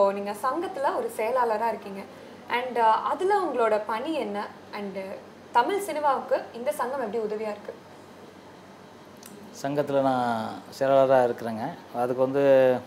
நீங்க சங்கத்துல ஒரு செயலாளரா இருக்கீங்க அண்ட் அதுல உங்களோட பணி என்ன அண்ட் தமிழ் சினிமாவுக்கு இந்த சங்கம் எப்படி உதவியா இருக்கு சங்கத்தில் நான் செயலாளராக இருக்கிறேங்க அதுக்கு வந்து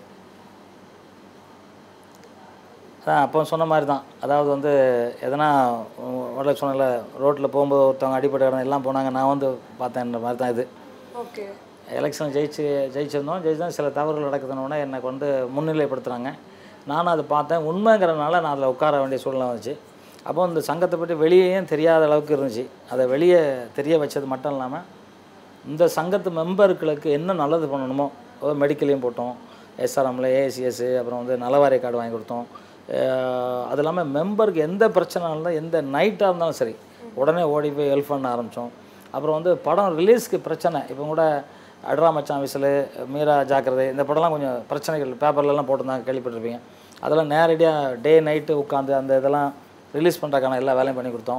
அதான் அப்போ சொன்ன மாதிரி தான் அதாவது வந்து எதனா உடல சொன்னல ரோட்டில் போகும்போது ஒருத்தவங்க அடிப்பட்ட இடம் எல்லாம் போனாங்க நான் வந்து பார்த்தேன்ற மாதிரி தான் இது ஓகே எலெக்ஷன் ஜெயிச்சு ஜெயிச்சிருந்தோம் ஜெயிச்சு சில தவறுகள் நடக்குதுன்னு எனக்கு வந்து முன்னிலைப்படுத்துகிறாங்க நானும் அதை பார்த்தேன் உண்மைங்கிறனால நான் அதில் உட்கார வேண்டிய சூழ்நிலை வந்துச்சு அப்போ இந்த சங்கத்தை பற்றி வெளியேயும் தெரியாத அளவுக்கு இருந்துச்சு அதை வெளியே தெரிய வச்சது மட்டும் இல்லாமல் இந்த சங்கத்து மெம்பர்களுக்கு என்ன நல்லது பண்ணணுமோ மெடிக்கலையும் போட்டோம் எஸ்ஆர்எம்ல ஏசிஎஸ் அப்புறம் வந்து நலவாரிய கார்டு வாங்கி கொடுத்தோம் அஹ் அது இல்லாமல் மெம்பருக்கு எந்த பிரச்சனை இருந்தாலும் எந்த நைட்டாக இருந்தாலும் சரி உடனே ஓடி போய் ஹெல்ப் பண்ண ஆரம்பித்தோம் அப்புறம் வந்து படம் ரிலீஸ்க்கு பிரச்சனை இப்போ கூட அட்ரா மச்சான் விசிலு மீரா ஜாக்கிரதை இந்த படம்லாம் கொஞ்சம் பிரச்சனைகள் பேப்பர்லலாம் போட்டிருந்தாங்க கேள்விப்பட்டிருப்பீங்க அதெல்லாம் நேரடியாக டே நைட்டு உட்காந்து அந்த இதெல்லாம் ரிலீஸ் பண்ணுறதுக்கான எல்லா வேலையும் பண்ணி கொடுத்தோம்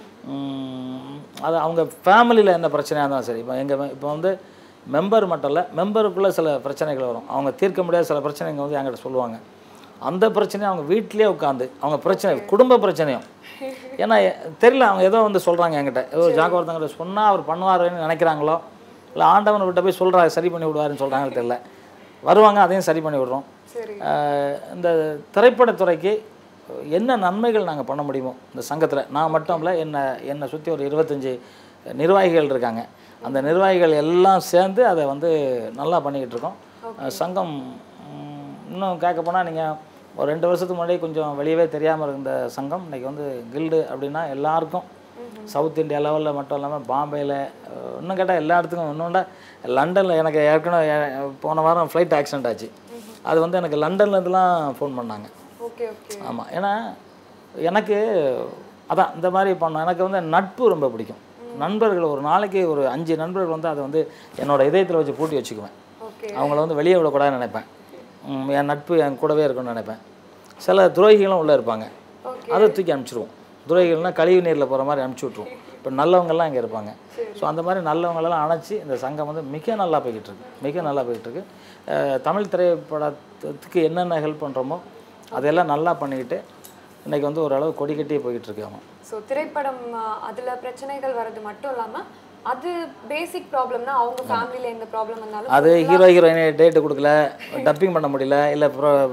உம், அது அவங்க ஃபேமிலியில் என்ன பிரச்சனையாக இருந்தாலும் சரி இப்போ எங்கள் இப்போ வந்து மெம்பர் மட்டும் இல்லை மெம்பருக்குள்ளே சில பிரச்சனைகள் வரும் அவங்க தீர்க்க முடியாத சில பிரச்சனைங்க வந்து என்கிட்ட சொல்லுவாங்க அந்த பிரச்சனையை அவங்க வீட்டிலேயே உட்காந்து அவங்க பிரச்சனை குடும்ப பிரச்சனையும் ஏன்னா எ- தெரியல அவங்க ஏதோ வந்து சொல்கிறாங்க என்கிட்ட ஏதோ ஜாகவர்த்தங்கிட்ட சொன்னால் அவர் பண்ணுவாருன்னு நினைக்கிறாங்களோ இல்லை ஆண்டவனை விட்ட போய் சொல்கிறா சரி பண்ணி விடுவாருன்னு சொல்கிறாங்கன்னு தெரியல வருவாங்க அதையும் சரி பண்ணி விடுறோம் சரி ஆஹ் இந்த திரைப்படத்துறைக்கு என்ன நன்மைகள் நாங்கள் பண்ண முடியுமோ இந்த சங்கத்தில் நான் மட்டும் இல்லை என்னை என்னை சுற்றி ஒரு இருபத்தஞ்சி நிர்வாகிகள் இருக்காங்க அந்த நிர்வாகிகள் எல்லாம் சேர்ந்து அதை வந்து நல்லா பண்ணிக்கிட்டு இருக்கோம் ஆஹ் சங்கம் ம், இன்னும் கேட்க போனால் நீங்கள் ஒரு ரெண்டு வருஷத்துக்கு முன்னாடி கொஞ்சம் வெளியவே தெரியாமல் இருந்த சங்கம் இன்றைக்கி வந்து கில்டு அப்படின்னா எல்லாருக்கும் சவுத் இந்தியா லெவலில் மட்டும் இல்லாமல் பாம்பேயில் இன்னும் கேட்டால் எல்லா இடத்துக்கும் இன்னொண்டா லண்டனில் எனக்கு ஏற்கனவே ஏ- போன வாரம் ஃப்ளைட் ஆக்சிடென்ட் ஆச்சு அது வந்து எனக்கு லண்டன்ல இருந்துலாம் ஃபோன் பண்ணாங்க ஓகே ஓகே ஆமாம் ஏன்னா எனக்கு அதான் இந்த மாதிரி பண்ணோம் எனக்கு வந்து நட்பு ரொம்ப பிடிக்கும் நண்பர்கள் ஒரு நாளைக்கு ஒரு அஞ்சு நண்பர்கள் வந்து அதை வந்து என்னோட இதயத்தில் வச்சு பூட்டி வச்சுக்குவேன் ஓகே அவங்கள வந்து வெளியே விடக்கூடாதுன்னு நினைப்பேன் ம், என் நட்பு என் கூடவே இருக்கணும்னு நினைப்பேன் சில துரோகிகளும் உள்ளே இருப்பாங்க ஓகே அதை தூக்கி அனுப்பிச்சிடுவோம் துரோகிகள்னால் கழிவு நீரில் போகிற மாதிரி அனுப்பிச்சி விட்ருவோம் இப்போ நல்லவங்கெல்லாம் இங்கே இருப்பாங்க ஸோ அந்த மாதிரி நல்லவங்களெல்லாம் அணைச்சி இந்த சங்கம் வந்து மிக நல்லா போய்கிட்டு இருக்கு மிக நல்லா போய்கிட்டு இருக்கு அஹ், தமிழ் திரைப்படத்துக்கு என்னென்ன ஹெல்ப் பண்ணுறோமோ அதெல்லாம் நல்லா பண்ணிக்கிட்டு இன்றைக்கி வந்து ஓரளவு கொடி கட்டியே போய்கிட்டு இருக்கு ஆமாம் ஸோ திரைப்படம் அஹ், அதுல பிரச்சனைகள் வர்றது மட்டும் இல்லாம அது பேசிக் ப்ராப்ளம்னா அவங்க ஃபேமிலியில எந்த ப்ராப்ளம் வந்தாலும் அது ஹீரோ ஹீரோயினே டேட்டு கொடுக்கல டப்பிங் பண்ண முடியல இல்லை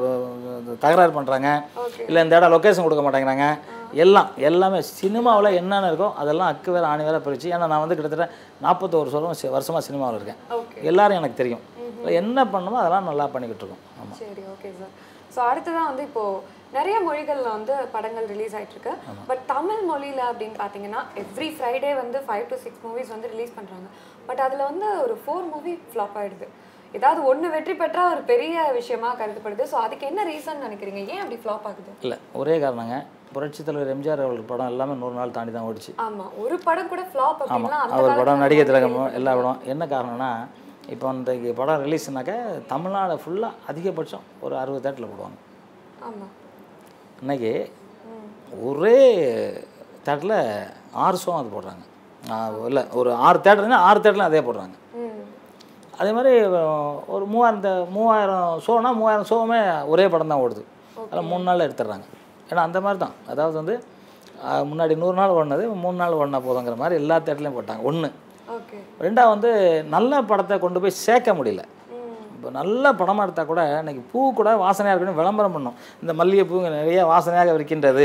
தகராறு பண்ணுறாங்க ஓகே இல்லை இந்த இடம் லொக்கேஷன் கொடுக்க மாட்டேங்கிறாங்க எல்லாம் எல்லாமே சினிமாவில் என்னென்ன இருக்கோ அதெல்லாம் அக்கு வேறு ஆணி வேறு பிரிச்சு ஏன்னா நான் வந்து கிட்டத்தட்ட நாற்பத்தோரு வருஷம் வருஷமாக சினிமாவில் இருக்கேன் ஓகே எல்லாரும் எனக்கு தெரியும் இல்ல என்ன பண்ணுமோ அதெல்லாம் நல்லா பண்ணிக்கிட்டு இருக்கோம் ஆமாம் சரி ஓகே சார் ஸோ அடுத்ததான் வந்து இப்போ நிறைய மொழிகள்ல வந்து படங்கள் ரிலீஸ் ஆயிட்டு இருக்கு பட் தமிழ் மொழியில அப்படின்னு பார்த்தீங்கன்னா எவ்ரி ஃப்ரைடே வந்து ஃபைவ் டு சிக்ஸ் மூவிஸ் வந்து ரிலீஸ் பண்றாங்க பட் அதுல வந்து ஒரு ஃபோர் மூவி ஃப்ளாப் ஆயிடுது ஏதாவது ஒண்ணு வெற்றி பெற்றா ஒரு பெரிய விஷயமா கருதப்படுது ஸோ அதுக்கு என்ன ரீசன் நினைக்கிறீங்க ஏன் அப்படி ஃப்ளாப் ஆகுது இல்லை ஒரே காரணங்க புரட்சித் தலைவர் எம்ஜிஆர் அவர்கள் படம் எல்லாமே நூறு நாள் தாண்டி தான் ஓடிச்சு ஆமா ஒரு படம் கூட ஃப்ளாப் அப்படின்னா ஆமாம் அந்த அவர் காலத்துல படம் நடிகர் வந்து திலகம் எல்லா படம் என்ன காரணம்னா இப்போ அந்த படம் ரிலீஸ்னாக்க தமிழ்நாடு ஃபுல்லாக அதிகபட்சம் ஒரு அறுபது தேட்டரில் போடுவாங்க ஆமா இன்னைக்கு ம். ஒரே தேட்டரில் ஆறு ஷோ அது போடுறாங்க இல்லை ஒரு ஆறு தேட்டர்னா ஆறு தேட்டர்லையும் அதே போடுறாங்க ம் அதே மாதிரி அஹ், ஒரு மூவாயிரம் தே- மூவாயிரம் ஷோனா மூவாயிரம் ஷோவுமே ஒரே படம் தான் ஓடுது அதில் மூணு நாளில் எடுத்துடுறாங்க ஏன்னா அந்த மாதிரி தான் அதாவது வந்து அஹ், முன்னாடி நூறு நாள் ஓடினது மூணு நாள் ஓடினா போதுங்கிற மாதிரி எல்லா தேட்டர்லையும் போட்டாங்க ஒன்று ஓகே ரெண்டாவது வந்து நல்ல படத்தை கொண்டு போய் சேர்க்க முடியல ம் இப்போ நல்ல படமாக எடுத்தால் கூட இன்னைக்கு பூ கூட வாசனையாக இருக்குன்னு விளம்பரம் பண்ணோம் இந்த மல்லிகைப்பூ நிறைய வாசனையாக இருக்கின்றது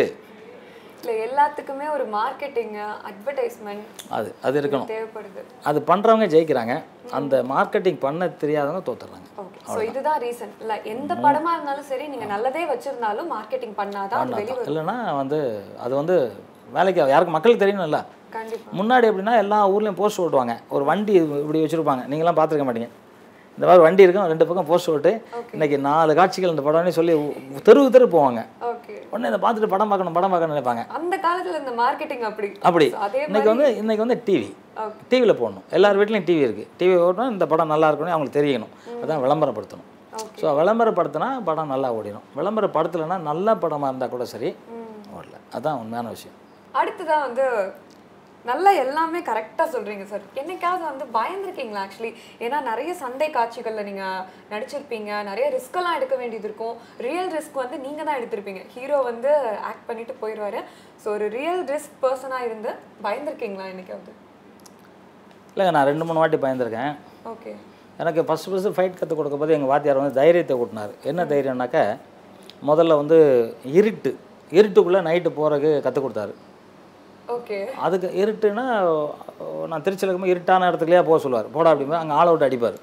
இல்ல எல்லாத்துக்குமே ஒரு மார்க்கெட்டிங் அட்வர்டைஸ்மெண்ட் அது அது இருக்கணும் தேவைப்படுது அது பண்ணுறவங்க ஜெயிக்கிறாங்க அந்த மார்க்கெட்டிங் பண்ண தெரியாதவங்க தோத்துறாங்க ஓகே ஸோ இதுதான் ரீசன் இல்ல எந்த படமா இருந்தாலும் சரி நீங்க நல்லதே வச்சிருந்தாலும் மார்க்கெட்டிங் பண்ணாதான் அது வெளிய வரும் இல்லைன்னா வந்து அது வந்து வேலைக்கு ஆகாது. யாருக்கு மக்களுக்கு தெரியணும்ல கண்டிப்பா முன்னாடி எப்படின்னா எல்லா ஊர்லேயும் போஸ்ட் ஓட்டுவாங்க ஒரு வண்டி இப்படி வச்சுருப்பாங்க நீங்களாம் பார்த்துருக்க மாட்டீங்க இந்த மாதிரி வண்டி இருக்கும் ரெண்டு பக்கம் போஸ்ட் ஓட்டு இன்னைக்கு நாலு காட்சிகள் இந்த படம்னு சொல்லி உ- தெருவு தெரு போவாங்க ஓகே உடனே இதை பார்த்துட்டு படம் பார்க்கணும் படம் பார்க்கணும் நினைப்பாங்க அந்த காலத்துல இந்த மார்க்கெட்டிங் அப்படி அப்படி So, அதே இன்னைக்கு வந்து இன்னைக்கு வந்து டிவி Okay. டிவியில் போடணும் எல்லார் வீட்லேயும் டிவி இருக்குது டிவி ஓடணும் இந்த படம் நல்லா இருக்கணும் அவங்களுக்கு தெரியணும் அதான் விளம்பரப்படுத்தணும் Okay. ஸோ விளம்பரப்படுத்தினா படம் நல்லா ஓடிடும் விளம்பரப்படுத்தலைன்னா நல்ல படமாக இருந்தால் கூட சரி ம். ஓடல அதான் உண்மையான விஷயம் அடுத்ததா வந்து நல்லா எல்லாமே கரெக்டாக சொல்றீங்க சார் என்னைக்காவது வந்து பயந்துருக்கீங்களா ஆக்சுவலி ஏன்னா நிறைய சண்டை காட்சிகளில் நீங்க நடிச்சிருப்பீங்க நிறைய ரிஸ்க் எல்லாம் எடுக்க வேண்டியது இருக்கும் ரியல் ரிஸ்க் வந்து நீங்க தான் எடுத்திருப்பீங்க ஹீரோ வந்து ஆக்ட் பண்ணிட்டு போயிடுவாரு ஸோ ஒரு ரியல் ரிஸ்க் பர்சனா இருந்து பயந்துருக்கீங்களா என்னைக்காவது இல்லைங்க நான் ரெண்டு மூணு வாட்டி பயந்துருக்கேன் ஓகே எனக்கு ஃபஸ்ட்டு ஃபஸ்ட்டு ஃபைட் கற்றுக் கொடுக்கும் போது எங்கள் வாத்தியார் வந்து தைரியத்தை கூட்டினார் என்ன தைரியம்னாக்க முதல்ல வந்து இருட்டு இருட்டுக்குள்ளே நைட்டு போகிறதுக்கு கற்றுக் கொடுத்தாரு ஓகே அதுக்கு இருட்டுன்னா நான் திருச்சியில் இருக்கும்போது இருட்டான இடத்துக்குள்ளேயே போக சொல்லுவார் போடா அப்படிம்போது அங்கே ஆள் அவுட் அடிப்பார்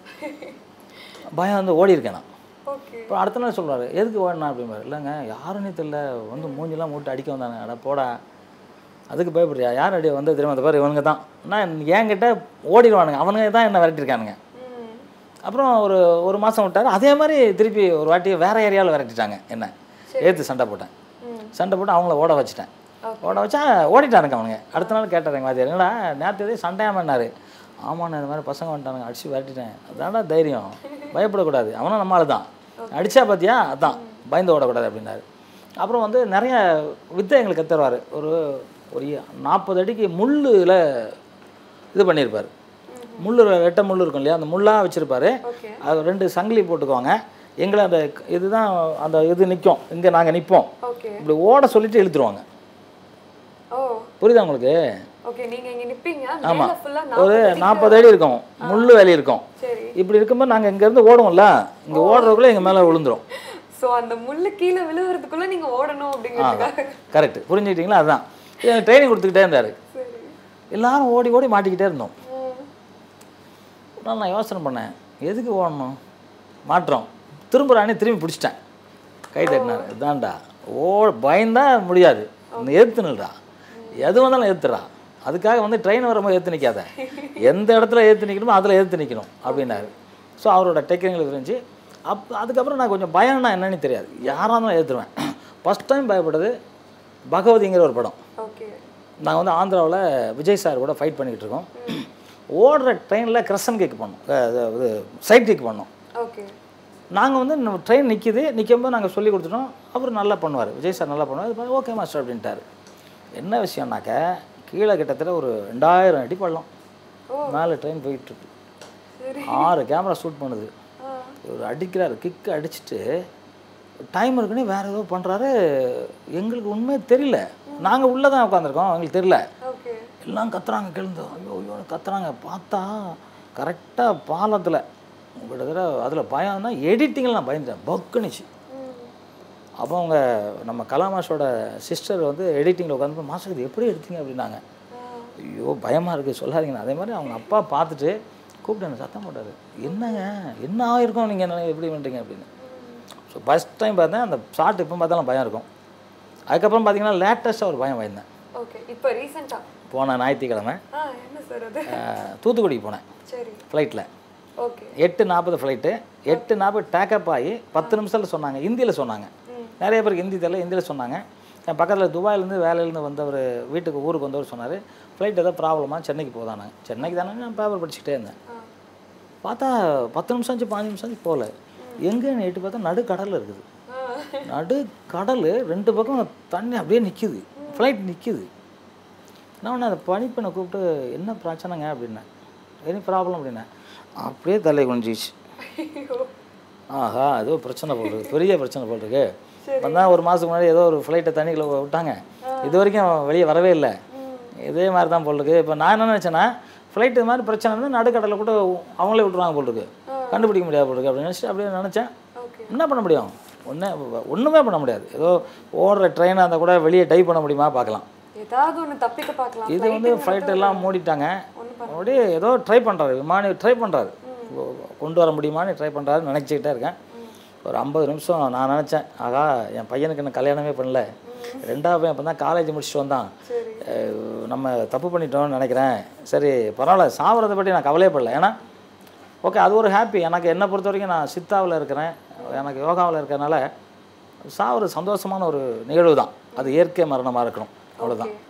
பயம் வந்து ஓடி இருக்கேன் நான் ஓகே இப்போ அடுத்த நாள் சொல்கிறாரு எதுக்கு ஓடினா அப்படிம்பாரு இல்லைங்க யாருன்னே தெரியல வந்து மூஞ்சிலாம் மூட்டு அடிக்க வந்தாங்க அட போடா அதுக்கு பயப்படுறியா யார் அடி வந்து தெரியுமா அந்த பாரு இவனுங்க தான் நான் என்கிட்ட ஓடிடுவானுங்க அவனுங்க தான் என்ன விரட்டிருக்கானுங்க ம் அப்புறம் ஒரு ஒரு மாதம் விட்டார் அதே மாதிரி திருப்பி ஒரு வாட்டி வேறு ஏரியாவில் விரட்டிட்டாங்க என்ன ஏற்று சண்டை போட்டேன் ம் சண்டை போட்டு அவங்கள ஓட வச்சுட்டேன் ஓட வச்சா ஓடிட்டானுங்க அவனுங்க அடுத்த நாள் கேட்டார் எங்கள் வாத்தியார் என்னடா நேற்று எதே சண்டையாமன்னாரு ஆமாண்ணா இந்த மாதிரி பசங்க வந்துட்டானுங்க அடிச்சு விரட்டிட்டேன் அதான்டா தைரியம் பயப்படக்கூடாது அவனும் நம்ம ஆளு தான் அடிச்சா பார்த்தியா அதான் பயந்து ஓடக்கூடாது அப்படின்னாரு அப்புறம் வந்து நிறைய வித்தை எங்களுக்கு கற்றுருவார் ஒரு ஒரு நாற்பது அடிக்கு முள்ளில் இது பண்ணியிருப்பார் முள்ளு வெட்ட முள் இருக்கும் இல்லையா அந்த முள்ளாக வச்சுருப்பாரு ஓகே அது ரெண்டு சங்கிலி போட்டுக்குவாங்க எங்களை அந்த இதுதான் அந்த இது நிற்கும் இங்கே நாங்கள் நிற்போம் ஓகே இப்படி ஓட சொல்லிட்டு இழுத்துருவாங்க ஓ புரியுதா உங்களுக்கு ஓகே நீங்க இங்க நிப்பீங்க ஆமா. மேல ஃபுல்லா ஒரு நாற்பது அடி இருக்கும் முள்ளு வேலி இருக்கும் சரி இப்படி இருக்கும்போது நாங்கள் இங்கேருந்து ஓடுவோம்ல இங்கே ஓடுறதுக்குள்ளே எங்கள் மேலே விழுந்துரும் சோ அந்த முள்ளு கீழே விழுவுறதுக்குள்ள நீங்க ஓடணும் அப்படிங்கிறதுக்காக கரெக்ட் புரிஞ்சுக்கிட்டீங்களா அதுதான் ட்ரைனிங் கொடுத்துக்கிட்டே இருந்தார் சரி எல்லாரும் ஓடி ஓடி மாட்டிக்கிட்டே இருந்தோம் ம். ஒரு நாள் நான் யோசனை பண்ணேன் எதுக்கு ஓடணும் மாற்றம் திரும்ப ராணி திரும்பி பிடிச்சிட்டேன் கை தட்டினார் இதான்டா ஓ பயந்தா முடியாது ஏற்றுனுடா எது வந்தாலும் ஏற்றுறா அதுக்காக வந்து ட்ரெயின் வரும்போது ஏற்று நிற்காத எந்த இடத்துல ஏற்று நிற்கணுமோ அதில் ஏற்று நிற்கணும் அப்படின்னாரு ஸோ அவரோட டெக்னிக்கல் இருந்துச்சு அப் அதுக்கப்புறம் நான் கொஞ்சம் பயம்னா என்னன்னு தெரியாது யாராக இருந்தாலும் ஏற்றுருவேன் ஃபஸ்ட் டைம் பயப்பட்டது பகவதிங்கிற ஒரு படம் ஓகே நாங்கள் வந்து ஆந்திராவில் விஜய் சார் கூட ஃபைட் பண்ணிக்கிட்டு இருக்கோம் ஓடுற ட்ரெயினில் கிரசன் கேக் பண்ணோம் அஹ் அது- இது சைட் கேக் பண்ணோம் ஓகே நாங்கள் வந்து நம்ம ட்ரெயின் நிற்கிது நிற்கும்போது நாங்கள் சொல்லி கொடுத்துட்டோம் அவர் நல்லா பண்ணுவார் விஜய் சார் நல்லா பண்ணுவார் ஓகே மாஸ்டர் அப்படின்ட்டார் என்ன விஷயம்னாக்க கீழே கிட்டத்தட்ட ஒரு ரெண்டாயிரம் அடி பள்ளம் மேலே ட்ரெயின் போயிட்டுருக்கு சரி ஆறு கேமரா ஷூட் பண்ணுது ஆ. இவர் அடிக்கிறாரு கிக்கு அடிச்சுட்டு டைம் இருக்குன்னே வேறு ஏதோ பண்ணுறாரு எங்களுக்கு உண்மையே தெரியல நாங்கள் உள்ளே தான் உட்காந்துருக்கோம் எங்களுக்கு தெரியல ஓகே எல்லாம் கத்துறாங்க கிழந்து ஐயோ ஐயோ கத்துறாங்க பார்த்தா கரெக்டாக பாலத்தில் கிட்டத்தட்ட அதில் பயம்னா எடிட்டிங்கில் நான் பயந்துட்டேன் பக்குனுச்சு ம். அப்போ அவங்க நம்ம கலாமாஷோட சிஸ்டர் வந்து எடிட்டிங்கில் உட்காந்து மாஸ்டர் இது எப்படி எடுத்தீங்க அப்படின்னாங்க ஆ. ஐயோ பயமாக இருக்குது சொல்லாதீங்கண்ணா அதே மாதிரி அவங்க அப்பா பார்த்துட்டு கூப்பிட்டு எனக்கு சத்தம் போட்டார் என்னங்க என்ன ஆகிருக்கும் நீங்கள் என்ன எப்படி பண்ணுறீங்க அப்படின்னு ஸோ ஃபஸ்ட் டைம் பார்த்தேன் அந்த ஷார்ட் இப்போ பார்த்தாலும் பயம் இருக்கும் அதுக்கப்புறம் பார்த்தீங்கன்னா லேட்டஸ்ட்டாக ஒரு பயம் பயந்தேன் ஓகே இப்போ ரீசெண்டா போன ஞாயிற்றுக்கிழமை ஆ என்ன சார் அது அஹ், தூத்துக்குடிக்கு போனேன் சரி ஃப்ளைட்டில் ஓகே எட்டு நாற்பது ஃப்ளைட்டு எட்டு நாற்பது டேக்கப் ஆகி பத்து நிமிஷத்தில் சொன்னாங்க ஹிந்தியில் சொன்னாங்க ம். நிறைய பேருக்கு ஹிந்தி தெரியல ஹிந்தியில் சொன்னாங்க என் பக்கத்தில் துபாயிலேருந்து வேலையிலேருந்து வந்தவர் வீட்டுக்கு ஊருக்கு வந்தவர் சொன்னார் ஃப்ளைட் ஏதோ ப்ராப்ளமாக சென்னைக்கு போதானாங்க சென்னைக்கு தானே நான் பேப்பர் படிச்சுக்கிட்டே இருந்தேன் ஆ. பார்த்தா பத்து நிமிஷம் ஆச்சு பாஞ்சு நிமிஷம் ஆச்சு போகல எங்கேன்னு எட்டு பார்த்தா நடு கடலில் இருக்குது ஆ. நடு கடல் ரெண்டு பக்கம் தண்ணி அப்படியே நிற்கிது ஃப்ளைட் நிற்கிது நான் உடனே அந்த பணிப்பெண்ணை கூப்பிட்டு என்ன பிரச்சனைங்க அப்படின்னேன் எனி ப்ராப்ளம் அப்படின்னேன் அப்படியே தலை குனிஞ்சிச்சு ஐயோ. ஆஹா ஏதோ பிரச்சனை போல் இருக்கு பெரிய பிரச்சனை போல் இருக்கு வந்தால் ஒரு மாதத்துக்கு முன்னாடி ஏதோ ஒரு ஃப்ளைட்டை தண்ணிக்குள்ள விட்டாங்க இது வரைக்கும் வெளியே வரவே இல்லை இதே மாதிரி தான் போல் இருக்கு இப்போ நான் என்ன நினச்சேன்னா ஃப்ளைட் இது மாதிரி பிரச்சனை இருந்தால் நடுக்கடலில் கூட அவங்களே விட்டுருவாங்க போல் இருக்கு கண்டுபிடிக்க முடியாது போல் இருக்கு அப்படின்னு நினச்சிட்டு அப்படியே நினச்சேன் ஓகே என்ன பண்ண முடியும் ஒன்றே ஒன்றுமே பண்ண முடியாது ஏதோ ஓடுற ட்ரெயினாக இருந்தால் கூட வெளியே டைப் பண்ண முடியுமா பார்க்கலாம் ஏதாவது ஒண்ணு தப்பிக்க பார்க்கலாம் இது வந்து ஃப்ளைட் எல்லாம் மூடிட்டாங்க அப்படியே ஏதோ ட்ரை பண்ணுறாரு விமானி ட்ரை பண்ணுறாரு கொண்டு வர முடியுமான்னு ட்ரை பண்ணுறாரு நினச்சிக்கிட்டே இருக்கேன் ஒரு ஐம்பது நிமிஷம் நான் நினச்சேன் ஆகா என் பையனுக்கு இன்னும் கல்யாணமே பண்ணல ரெண்டாவது பையன் இப்போ தான் காலேஜ் முடிச்சுட்டு வந்தான் சரி அஹ் நம்ம தப்பு பண்ணிட்டோம்னு நினைக்கிறேன் சரி பரவாயில்ல சாவறதை பற்றி நான் கவலையே படல ஏன்னா ஓகே அது ஒரு ஹாப்பி எனக்கு என்னை பொறுத்த வரைக்கும் நான் சித்தாவில் இருக்கிறேன் எனக்கு யோகாவில் இருக்கிறனால சாவறது சந்தோஷமான ஒரு நிகழ்வு தான் அது இயற்கை மரணமாக இருக்கணும் அவ்வளோதான்